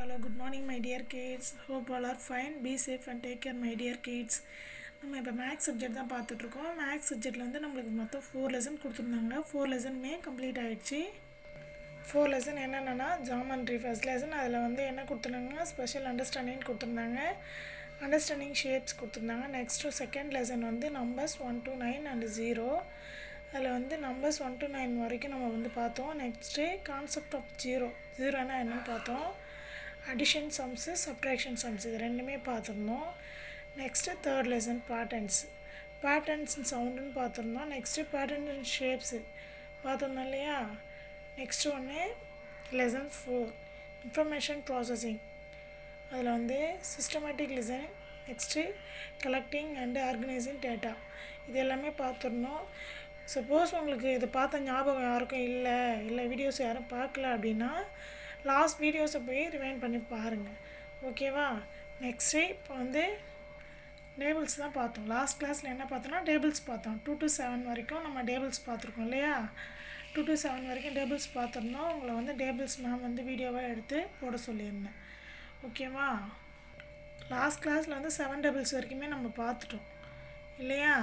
Hello, good morning, my dear kids. Hope all are fine. Be safe and take care, my dear kids. நம்ம இப்போ maths subject தான் பார்த்துட்ருக்கோம் maths சப்ஜெக்டில் வந்து நம்மளுக்கு மொத்தம் ஃபோர் லெசன் கொடுத்துருந்தாங்க ஃபோர் லெசனுமே கம்ப்ளீட் ஆகிடுச்சு ஃபோர் லெசன் என்னென்னா ஜாமண்ட்ரி ஃபர்ஸ்ட் லெசன் அதில் வந்து என்ன கொடுத்துருந்தாங்கன்னா ஸ்பெஷல் அண்டர்ஸ்டாண்டிங் கொடுத்துருந்தாங்க அண்டர்ஸ்டாண்டிங் ஷேப்ஸ் கொடுத்துருந்தாங்க நெக்ஸ்ட்டு செகண்ட் லெசன் வந்து numbers one two nine and zero அதில் வந்து நம்பர்ஸ் ஒன் டு நைன் வரைக்கும் நம்ம வந்து பார்த்தோம் நெக்ஸ்ட்டு கான்செப்ட் ஆஃப் ஜீரோ ஜீரோனா என்னன்னு பார்த்தோம் அடிஷன் சம்ஸு சப்ட்ராக்ஷன் சம்ஸ் இது ரெண்டுமே பார்த்துருந்தோம் next third lesson patterns patterns சவுண்டுன்னு பார்த்துருந்தோம் நெக்ஸ்ட்டு பேட்டர்ன் அண்ட் ஷேப்ஸு பார்த்துருந்தோம் இல்லையா நெக்ஸ்ட் ஒன்று லெசன் ஃபோர் இன்ஃபர்மேஷன் ப்ராசஸிங் அதில் வந்து systematic listen next collecting and organising data இது எல்லாமே பார்த்துருந்தோம் சப்போஸ் உங்களுக்கு இது பார்த்த ஞாபகம் யாருக்கும் இல்லை இல்லை வீடியோஸ் யாரும் பார்க்கல அப்படின்னா லாஸ்ட் வீடியோஸை போய் ரிவைண்ட் பண்ணி பாருங்கள் ஓகேவா நெக்ஸ்ட்டு இப்போ வந்து டேபிள்ஸ் தான் பார்த்தோம் லாஸ்ட் கிளாஸில் என்ன பார்த்தோம்னா டேபிள்ஸ் பார்த்தோம் டூ டு செவன் வரைக்கும் நம்ம டேபிள்ஸ் பார்த்துருக்கோம் இல்லையா டூ டு செவன் வரைக்கும் டேபிள்ஸ் பார்த்துருந்தோம் உங்களை வந்து டேபிள்ஸ் மேம் வந்து வீடியோவாக எடுத்து போட சொல்லியிருந்தேன் ஓகேவா லாஸ்ட் கிளாஸில் வந்து செவன் டேபிள்ஸ் வரைக்குமே நம்ம பார்த்துட்டோம் இல்லையா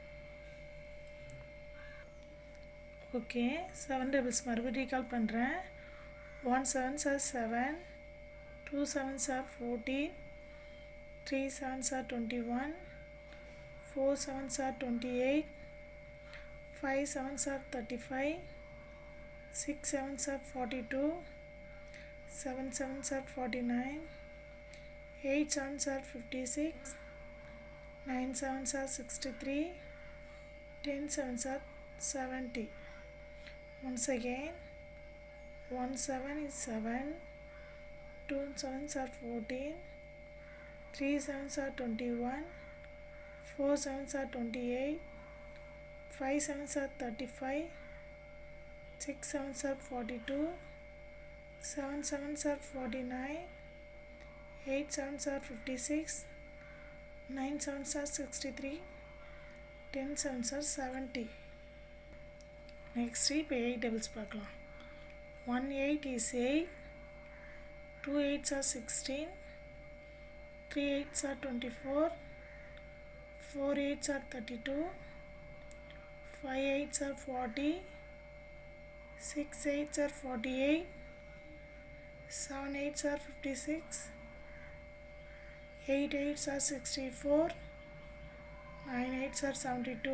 ஓகே செவன் டேபிள்ஸ் மறுபடியும் ரீகால் பண்ணுறேன் one seven sir seven two seven sir fourteen three seven sir twenty one four seven sir twenty eight five seven sir thirty five six seven sir forty two seven seven sir forty nine eight seven sir fifty six nine seven sir sixty three ten seven sir seventy once again 1 7 is 7 2 7s are 14 3 7s are 21 4 7s are 28 5 7s are 35 6 7s are 42 7 7s are 49 8 7s are 56 9 7s are 63 10 7s are 70 next இப்போ eight doubles பார்க்கலாம் one eight is eight two eights are sixteen three eights are twenty four four eights are thirty two five eights are forty six eights are forty eight seven eights are fifty six eight eights are sixty four nine eights are seventy two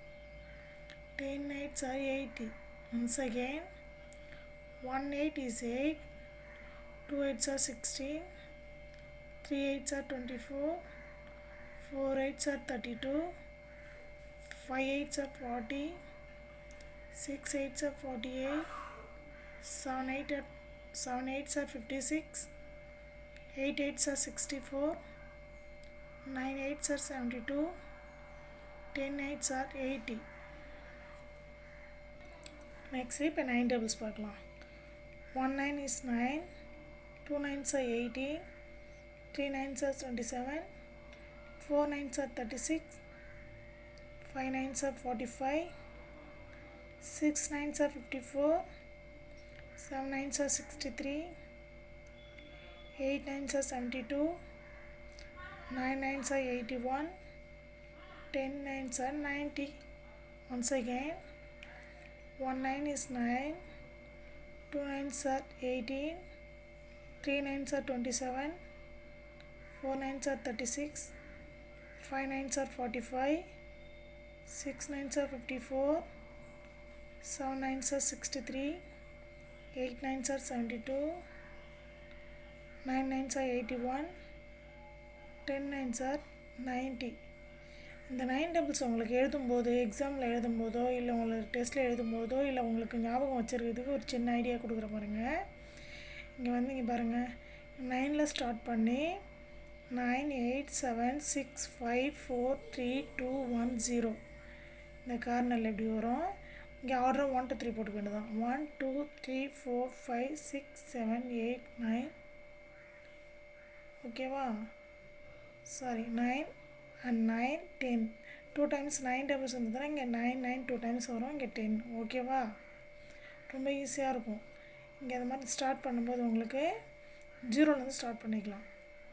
10 8s are 80. Once again, 1 8 is 8, 2 8s are 16, 3 8s are 24, 4 8s are 32, 5 8s are 40, 6 8s are 48, 7 8 are 7 8s are 56, 8 8s are 64, 9 8s are 72, 10 8s are 80. Next இப்போ nine tables பார்க்கலாம் one nine is nine two nines are eighteen three nines are twenty seven four nines are thirty six five nines are forty five six nines are fifty four seven nines are sixty three eight nines are seventy two nine nines are eighty one ten nines are ninety once again 1 9 is 9, 2 9s are 18, 3 9s are 27, 4 9s are 36, 5 9s are 45, 6 9s are 54, 7 9s are 63, 8 9s are 72, 9 9s are 81, 10 9s are 90. இந்த nine doubles உங்களுக்கு எழுதும்போது எக்ஸாமில் எழுதும்போதோ இல்லை உங்களுக்கு டெஸ்ட்டில் எழுதும்போதோ இல்லை உங்களுக்கு ஞாபகம் வச்சுருக்கிறதுக்கு ஒரு சின்ன ஐடியா கொடுக்குற பாருங்கள் இங்கே வந்து இங்கே பாருங்கள் நைனில் ஸ்டார்ட் பண்ணி nine eight seven six five four three two one zero இந்த கார்னரில் எப்படி வரும் இங்கே ஆர்டர் ஒன் டூ த்ரீ போட்டுக்க வேண்டியதான் one two three four five six seven eight nine ஓகேவா sorry nine and nine ten two times nine tables வந்ததுன்னா இங்கே நைன் நைன் டூ டைம்ஸ் வரும் இங்கே டென் ஓகேவா ரொம்ப ஈஸியாக இருக்கும் இங்கே அந்த மாதிரி ஸ்டார்ட் பண்ணும்போது உங்களுக்கு ஜீரோலேருந்து ஸ்டார்ட் பண்ணிக்கலாம்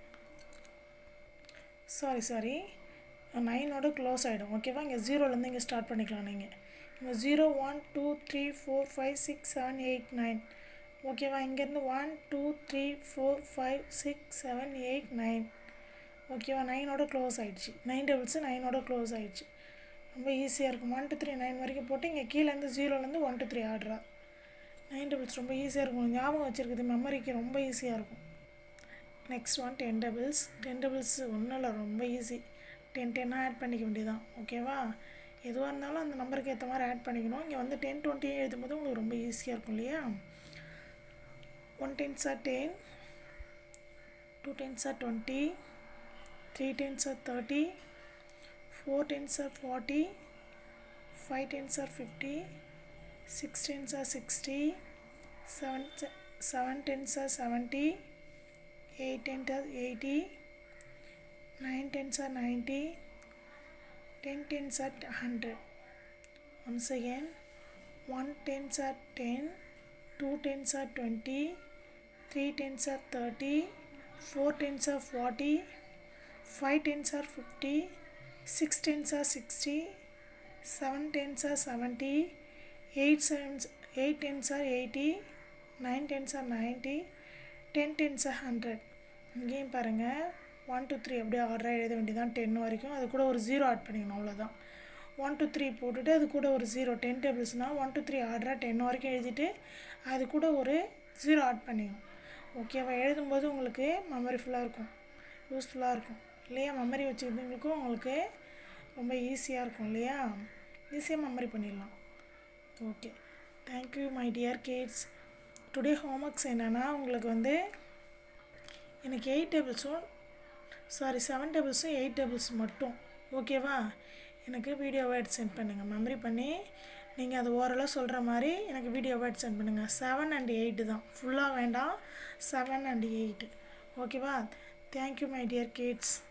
சாரி சாரி நைனோட க்ளோஸ் ஆகிடும் ஓகேவா இங்கே ஜீரோலேருந்து இங்கே ஸ்டார்ட் பண்ணிக்கலாம் நீங்கள் இங்கே zero one two three four five six seven eight nine ஓகேவா இங்கேருந்து one two three four five six seven eight nine ஓகேவா நைனோட க்ளோஸ் ஆகிடுச்சு நைன் டபுள்ஸு நைனோட க்ளோஸ் ஆகிடுச்சு ரொம்ப ஈஸியாக இருக்கும் ஒன் டூ த்ரீ நைன் வரைக்கும் போட்டு இங்கே கீழேருந்து ஜீரோலேருந்து ஒன் டூ த்ரீ ஆர்டரா நைன் டபுள்ஸ் ரொம்ப ஈஸியாக இருக்கும் ஞாபகம் வச்சுருக்குது மெமரிக்கு ரொம்ப ஈஸியாக இருக்கும் next one ten doubles ten doubles ஒன்றும் இல்லை ரொம்ப ஈஸி டென் டென்னாக ஆட் பண்ணிக்க வேண்டியதான் ஓகேவா எதுவாக இருந்தாலும் அந்த நம்பருக்கு ஏற்ற மாதிரி ஆட் பண்ணிக்கணும் இங்கே வந்து டென் டுவெண்ட்டி எழுதும்போது உங்களுக்கு ரொம்ப ஈஸியாக இருக்கும் இல்லையா one tens are ten two tens are twenty three tens are thirty four tens are forty five tens are fifty six tens are sixty seven seven tens are seventy eight tens are eighty nine tens are ninety ten tens are hundred once again one tens are ten two tens are twenty three tens are thirty four tens are forty five tens are fifty six tens are sixty seven tens are seventy eight sevens eight tens are eighty nine tens are ninety ten tens are hundred இங்கேயும் பாருங்கள் one two three அப்படியே ஆர்டராக எழுத வேண்டியதான் ten வரைக்கும் அது கூட ஒரு zero add பண்ணிக்கணும் அவ்வளோதான் ஒன் டூ த்ரீ போட்டுட்டு அது கூட ஒரு ஜீரோ டென் டேபிள்ஸ்னால் ஒன் டூ த்ரீ ஆர்டராக டென் வரைக்கும் எழுதிட்டு அது கூட ஒரு ஜீரோ ஆட் பண்ணிக்கணும் ஓகேவா எழுதும்போது உங்களுக்கு மெமரி ஃபுல்லாக இருக்கும் யூஸ்ஃபுல்லாக இருக்கும் இல்லையா மெமரி வச்சுக்கிறவங்களுக்கும் உங்களுக்கு ரொம்ப ஈஸியாக இருக்கும் இல்லையா ஈஸியாக மெமரி பண்ணிடலாம் okay thank you my dear kids today homeworks என்னென்னா உங்களுக்கு வந்து எனக்கு எயிட் டேபிள்ஸும் சாரி செவன் டேபிள்ஸும் எயிட் டேபிள்ஸ் மட்டும் ஓகேவா எனக்கு வீடியோவை எடுத்து சென்ட் பண்ணுங்கள் மெமரி பண்ணி நீங்கள் அது ஓரளவு சொல்கிற மாதிரி எனக்கு வீடியோவை எடுத்து சென்ட் பண்ணுங்கள் செவன் அண்ட் எயிட்டு தான் ஃபுல்லாக வேண்டாம் செவன் அண்ட் எயிட்டு ஓகேவா தேங்க்யூ மை டியர் கிட்ஸ்